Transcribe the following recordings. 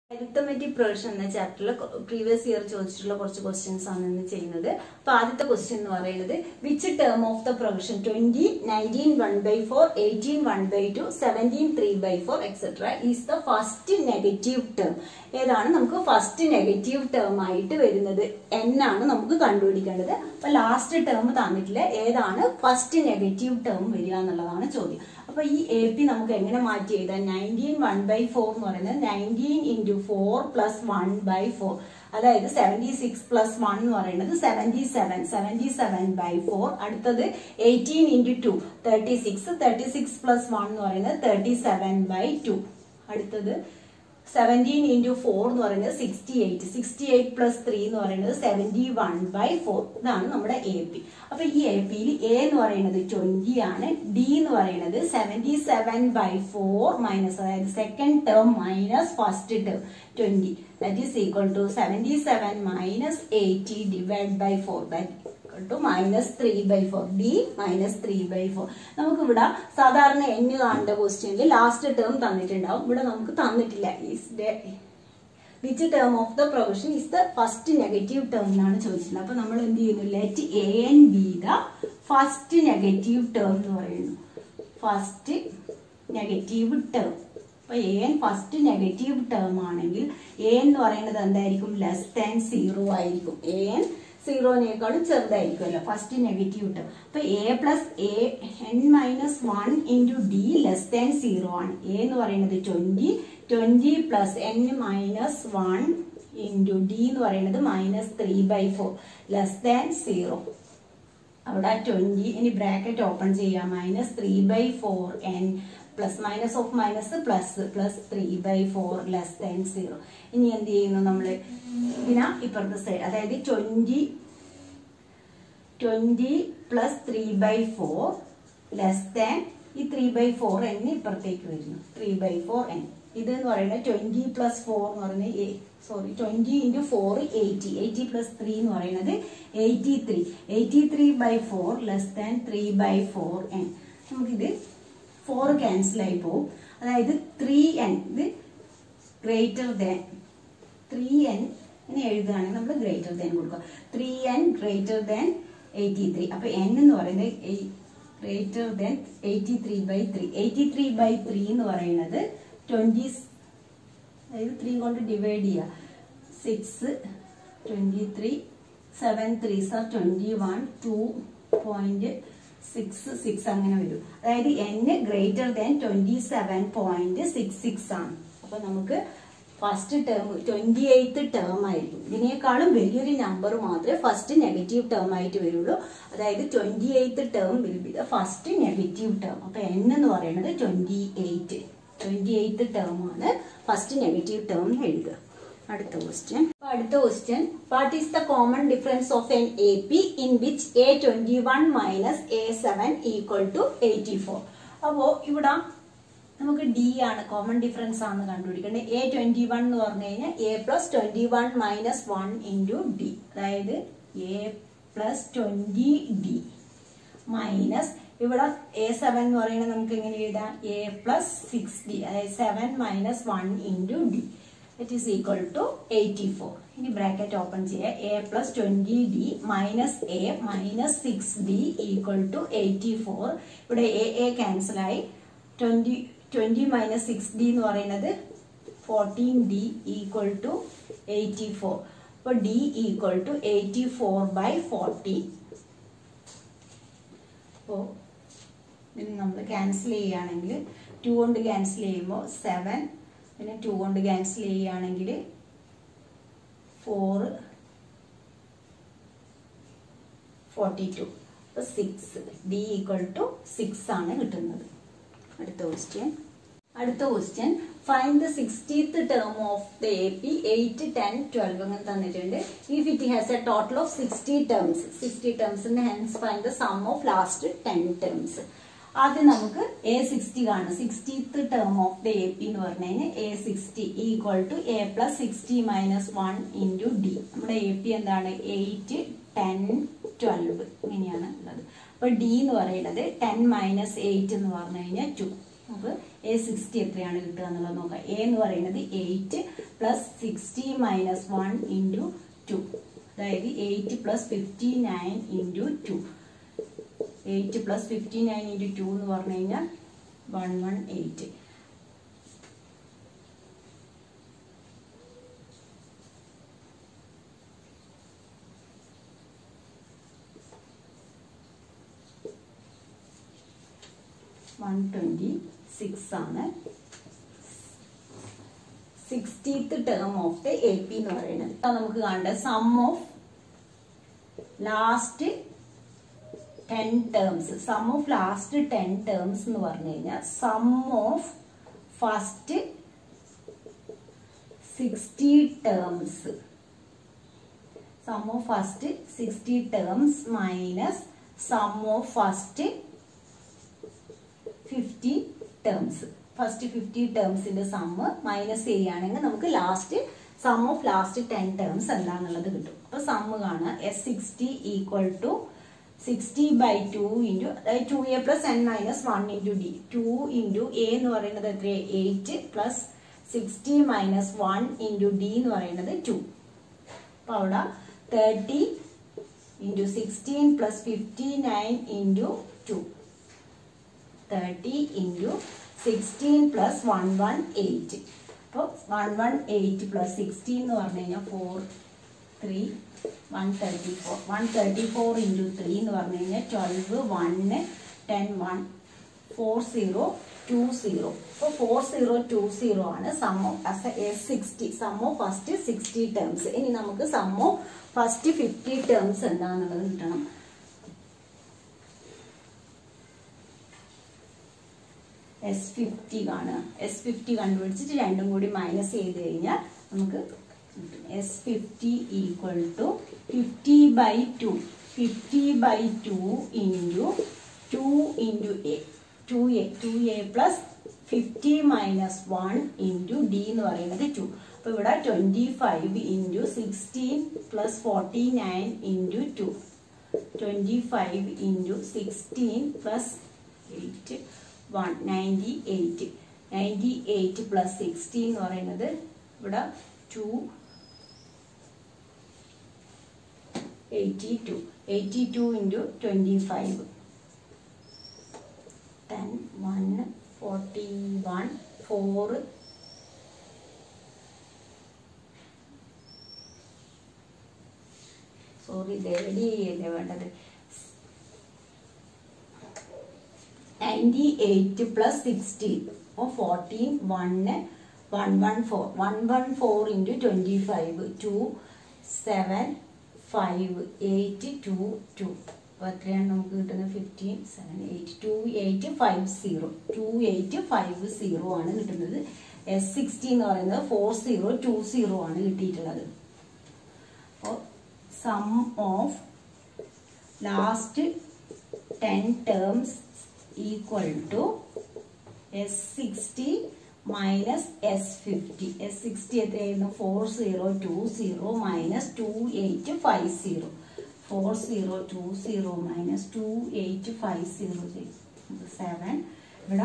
arithmetic provision എന്ന ചാപ്റ്ററിൽ previous year ചോദിച്ചിട്ടുള്ള കുറച്ച് ക്വസ്റ്റ്യൻസ് ആണ് ഇന്ന് ചെയ്യുന്നത് അപ്പൊ ആദ്യത്തെ ക്വസ്റ്റ്യൻ എന്ന് പറയുന്നത് which term of the provision twenty nineteen one by four eighteen one by two seventeen three by four etcetera is the first negative term ഏതാണ് നമുക്ക് ഫസ്റ്റ് നെഗറ്റീവ് ടേം ആയിട്ട് വരുന്നത് എന്നാണ് നമുക്ക് കണ്ടുപിടിക്കേണ്ടത് അപ്പൊ ലാസ്റ്റ് ടേം തന്നിട്ടില്ല ഏതാണ് ഫസ്റ്റ് നെഗറ്റീവ് ടേം വരിക എന്നുള്ളതാണ് ചോദ്യം അപ്പൊ ഈ എ പി നമുക്ക് എങ്ങനെ മാറ്റി എഴുതാം നയൻറ്റീൻ വൺ ബൈ ഫോർ എന്ന് പറയുന്നത് nineteen into four plus one by four അതായത് സെവൻറ്റി സിക്സ് പ്ലസ് വൺ എന്ന് പറയുന്നത് seventy seven seventy seven by four അടുത്തത് eighteen into two thirty six thirty six plus one എന്ന് പറയുന്നത് തേർട്ടി സെവൻ ബൈ ടു അടുത്തത് seventeen into four എന്ന് പറയുന്നത് sixty eight sixty eight plus three എന്ന് പറയുന്നത് സെവൻറ്റി വൺ ബൈ ഫോർ ഇതാണ് നമ്മുടെ എ പി അപ്പൊ ഈ എ പിയിൽ എ എന്ന് പറയുന്നത് ട്വന്റി ആണ് ഡി എന്ന് പറയുന്നത് seventy seven by four minus അതായത് second term minus first term twenty that is equal to seventy seven minus eighty divide by four that to minus three by four D minus three by four നമുക്ക് ഇവിടെ സാധാരണ എണ്ണ കാണേണ്ട ക്വസ്റ്റ്യനിൽ last term തന്നിട്ടുണ്ടാവും ഇവിടെ നമുക്ക് തന്നിട്ടില്ല which term of the provision is the first negative term എന്നാണ് ചോദിച്ചിട്ടുള്ളത് അപ്പൊ നമ്മൾ എന്ത് ചെയ്യുന്നു let A N be the first negative term എന്ന് പറയുന്നു ഫസ്റ്റ് നെഗറ്റീവ് ടേം അപ്പൊ A N first negative term ആണെങ്കിൽ എ എന്ന് പറയുന്നത് എന്തായിരിക്കും ലെസ് ദാൻ സീറോ ആയിരിക്കും എ എൻ സീറോനേക്കാളും ചെറുതായിരിക്കുമല്ലോ ഫസ്റ്റ് നെഗറ്റീവ് ടേം അപ്പൊ A plus A N minus one into D less than zero ആണ് എ എന്ന് പറയുന്നത് twenty twenty plus N minus one into D എന്ന് പറയുന്നത് minus three by four less than zero അവിടെ twenty ഇനി bracket open ചെയ്യാം minus three by four N plus minus of minus plus plus three by four less than zero ഇനി എന്ത് ചെയ്യുന്നു നമ്മൾ ഇതിനാ ഇപ്പുറത്തെ സൈഡ് അതായത് twenty twenty plus three by four less than ഈ ത്രീ ബൈ ഫോർ എൻ ഇപ്പുറത്തേക്ക് വരുന്നു ത്രീ ബൈ ഫോർ എൻ ഇത് എന്ന് പറയുന്നത് ട്വന്റി പ്ലസ് ഫോർ എന്ന് പറയുന്നത് A sorry twenty into four eighty eighty plus three എന്ന് പറയുന്നത് eighty three eighty three by four less than three by four N നമുക്കിത് ഫോർ ക്യാൻസൽ ആയി പോകും അതായത് ത്രീ എൻ ഇത് ഗ്രേറ്റർ ദാൻ ത്രീ എൻ ഇനി എഴുതുകയാണെങ്കിൽ നമ്മൾ ഗ്രേറ്റർ ദാൻ കൊടുക്കുക three N greater than eighty three അപ്പൊ എൻ എന്ന് പറയുന്നത് greater than eighty three by three eighty three by three എന്ന് പറയുന്നത് ട്വന്റി അതായത് ത്രീ കൊണ്ട് ഡിവൈഡ് ചെയ്യുക six twenty three seven three sir twenty one two point six six അങ്ങനെ വരും അതായത് N greater than twenty seven point six six ആണ് അപ്പൊ നമുക്ക് first term twenty eighth term ആയിരിക്കും ഇതിനേക്കാളും വലിയൊരു നമ്പർ മാത്രമേ ഫസ്റ്റ് നെഗറ്റീവ് ടേം ആയിട്ട് വരുള്ളൂ അതായത് twenty eighth term will be the first negative term അപ്പൊ എൻ എന്ന് പറയുന്നത് twenty eight twenty eighth term ആണ് ഫസ്റ്റ് നെഗറ്റീവ് ടേം എഴുതുക അടുത്ത ക്വസ്റ്റ്യൻ അടുത്ത question what is the common difference of an A P in which A twenty one minus A seven equal to eighty four അപ്പോ ഇവിടെ നമുക്ക് D ആണ് common difference ആണ് കണ്ടുപിടിക്കേണ്ടത് എ ട്വന്റി വൺ എന്ന് പറഞ്ഞു കഴിഞ്ഞാൽ A plus twenty one minus one into D അതായത് A plus twenty D minus ഇവിടെ എ സെവൻ എന്ന് പറയുന്നത് നമുക്ക് എങ്ങനെ എഴുതാം എ പ്ലസ് സിക്സ് ഡി അതായത് seven minus one into D it is equal to eighty four ഇനി ബ്രാക്കറ്റ് ഓപ്പൺ ചെയ്യുക A plus twenty D minus A minus six D equal to eighty four ഇവിടെ A A ക്യാൻസലായി twenty twenty minus six D എന്ന് പറയുന്നത് fourteen D equal to eighty four അപ്പോൾ D equal to eighty four by fourteen അപ്പോൾ ഇതിന് നമ്മൾ cancel ചെയ്യുകയാണെങ്കിൽ to കൊണ്ട് ക്യാൻസൽ ചെയ്യുമ്പോൾ സെവൻ പിന്നെ ടു കൊണ്ട് ക്യാൻസൽ ചെയ്യുകയാണെങ്കിൽ ഫോർ ഫോർട്ടി ടു അപ്പോൾ six D equal to six ആണ് കിട്ടുന്നത് അടുത്ത ക്വസ്റ്റ്യൻ അടുത്ത question find the sixtieth term of the A P eight ten twelve അങ്ങനെ തന്നിട്ടുണ്ട് if it has a total of sixty terms sixty ടേംസിന്റെ hence find the sum of last ten terms ആദ്യം നമുക്ക് A sixty കാണാം sixtieth term of the A P എന്ന് പറഞ്ഞു കഴിഞ്ഞാൽ A sixty equal to A plus sixty minus one into D നമ്മുടെ A P എന്താണ് eight ten twelve ഇങ്ങനെയാണ് ഉള്ളത് അപ്പൊ ഡി എന്ന് പറയുന്നത് ടെൻ മൈനസ് എയ്റ്റ് എന്ന് പറഞ്ഞു കഴിഞ്ഞാൽ ടു നമുക്ക് എ സിക്സ്റ്റി എത്രയാണ് കിട്ടുക എന്നുള്ളത് നോക്കാം എ എന്ന് പറയുന്നത് eight plus sixty minus one into two അതായത് eight plus fifty nine into two eight plus fifty nine into two എന്ന് പറഞ്ഞു കഴിഞ്ഞാൽ one one eight one twenty six ആണ് sixtieth term of the A P എന്ന് പറയുന്നത് അത് നമുക്ക് കാണേണ്ട sum of last ten terms sum of last ten terms എന്ന് പറഞ്ഞു കഴിഞ്ഞാൽ sum of first sixty terms sum of first sixty terms minus some of first fifty terms first fifty ടേംസിന്റെ sum minus ചെയ്യുകയാണെങ്കിൽ നമുക്ക് last sum of last ten terms എന്താണെന്നുള്ളത് കിട്ടും അപ്പൊ sum കാണുക S sixty equal to sixty by two into അതായത് two A plus N minus one into D two into A എന്ന് പറയുന്നത് എത്ര eight plus sixty minus one into D എന്ന് പറയുന്നത് ടു അപ്പൊ അവിടെ thirty into sixteen plus fifty nine into two thirty into sixteen plus one one eight അപ്പോൾ one one eight plus sixteen എന്ന് പറഞ്ഞു കഴിഞ്ഞാൽ four three one thirty four one thirty four into three എന്ന് പറഞ്ഞു കഴിഞ്ഞാൽ twelve one ten one four zero two zero അപ്പോൾ four zero two zero ആണ് സമ്മോ എസ് സിക്സ്റ്റി സമ്മോ ഫസ്റ്റ് സിക്സ്റ്റി ടേംസ് ഇനി നമുക്ക് സമ്മോ ഫസ്റ്റ് ഫിഫ്റ്റി ടേംസ് എന്താണെന്നുള്ളത് കിട്ടണം എസ് ഫിഫ്റ്റി കാണുക എസ് ഫിഫ്റ്റി കണ്ടുപിടിച്ചിട്ട് രണ്ടും കൂടി മൈനസ് ചെയ്ത് കഴിഞ്ഞാൽ നമുക്ക് S fifty equal to fifty by two fifty by two into two into A two A two A plus fifty minus one into D എന്ന് പറയുന്നത് ടു അപ്പോൾ ഇവിടെ twenty five into sixteen plus forty nine into two twenty five into sixteen plus eight one ninety eight ninety eight plus sixty എന്ന് പറയുന്നത് ഇവിടെ two eighty two eighty two into twenty five ten one forty one four sorry ദേവടി ചെയ്യല്ലേ വേണ്ടത് ninety eight plus sixteen അപ്പോൾ fourteen one one one four one one four into twenty five two seven five eight two two അപ്പോൾ എത്രയാണ് നമുക്ക് കിട്ടുന്നത് fifteen seven eight two eight five zero two eight five zero ആണ് കിട്ടുന്നത് S sixty എന്ന് പറയുന്നത് four zero two zero ആണ് കിട്ടിയിട്ടുള്ളത് അപ്പോൾ sum of last ten terms equal to S sixty minus S fifty S sixty എത്രയായിരുന്നു four zero two zero minus two eight five zero four zero two zero minus two eight five zero seven ഇവിടെ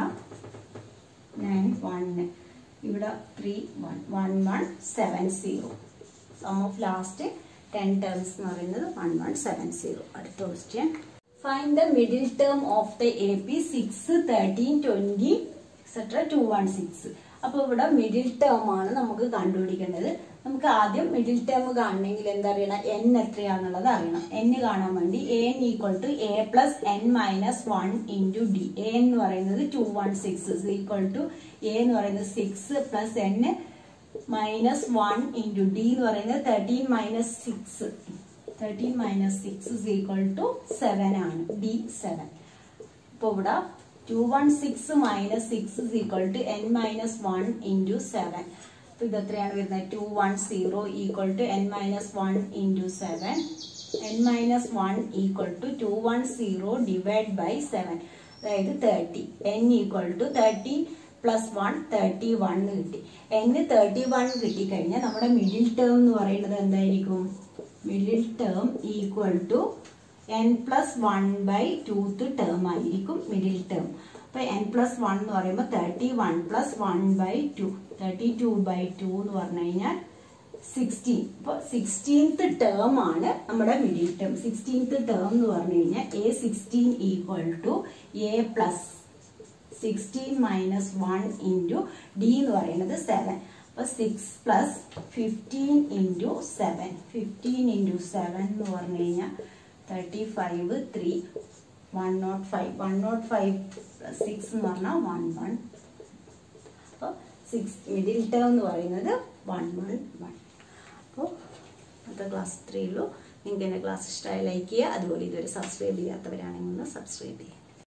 nine one ഇവിടെ three one one one seven zero sum of last ten terms എന്ന് പറയുന്നത് one one seven zero അടുത്ത question find the middle term of the A P six thirteen twenty etcetera two one six അപ്പൊ ഇവിടെ middle term ആണ് നമുക്ക് കണ്ടുപിടിക്കേണ്ടത് നമുക്ക് ആദ്യം മിഡിൽ ടേം കാണണമെങ്കിൽ എന്താ അറിയണം എൻ എത്രയാന്നുള്ളത് അറിയണം എൻ കാണാൻ വേണ്ടി A N equal to A plus N minus one into D A എന്ന് പറയുന്നത് two one six equal to A എന്ന് പറയുന്നത് six plus N minus one into D എന്ന് പറയുന്നത് thirteen minus six thirteen minus six is equal to seven ആണ് D seven ഇപ്പോൾ ഇവിടെ two one six minus six is equal to N minus one into seven അപ്പോൾ ഇത് എത്രയാണ് വരുന്നത് two one zero equal to N minus one into seven N minus one equal to two one zero divide by seven അതായത് thirty N equal to thirty plus one thirty one കിട്ടി എന്ന് thirty one കിട്ടിക്കഴിഞ്ഞാൽ നമ്മുടെ middle term എന്ന് പറയുന്നത് എന്തായിരിക്കും middle term equal to N plus one by ടൂത്ത് term ആയിരിക്കും മിഡിൽ ടേം അപ്പൊ എൻ പ്ലസ് വൺ എന്ന് പറയുമ്പോൾ thirty one plus one by two thirty two by two എന്ന് പറഞ്ഞു കഴിഞ്ഞാൽ സിക്സ്റ്റീൻ അപ്പൊ സിക്സ്റ്റീൻത്ത് ടേം ആണ് നമ്മുടെ മിഡിൽ ടേം സിക്സ്റ്റീൻത്ത് ടേം എന്ന് പറഞ്ഞു കഴിഞ്ഞാൽ A sixteen equal to A plus sixteen minus one into D എന്ന് പറയുന്നത് സെവൻ അപ്പൊ six plus fifteen into seven fifteen into seven എന്ന് പറഞ്ഞു കഴിഞ്ഞാൽ thirty five three one nought five one nought five plus six എന്ന് പറഞ്ഞാൽ one one അപ്പോൾ six middle term എന്ന് പറയുന്നത് വൺ വൺ വൺ അപ്പോൾ അടുത്ത ക്ലാസ് ത്രീയിലു നിങ്ങൾക്ക് എൻ്റെ ക്ലാസ് ഇഷ്ടമായി ലൈക്ക് ചെയ്യുക അതുപോലെ ഇതുവരെ സബ്സ്ക്രൈബ് ചെയ്യാത്തവരാണെങ്കിൽ ഒന്ന് സബ്സ്ക്രൈബ് ചെയ്യുക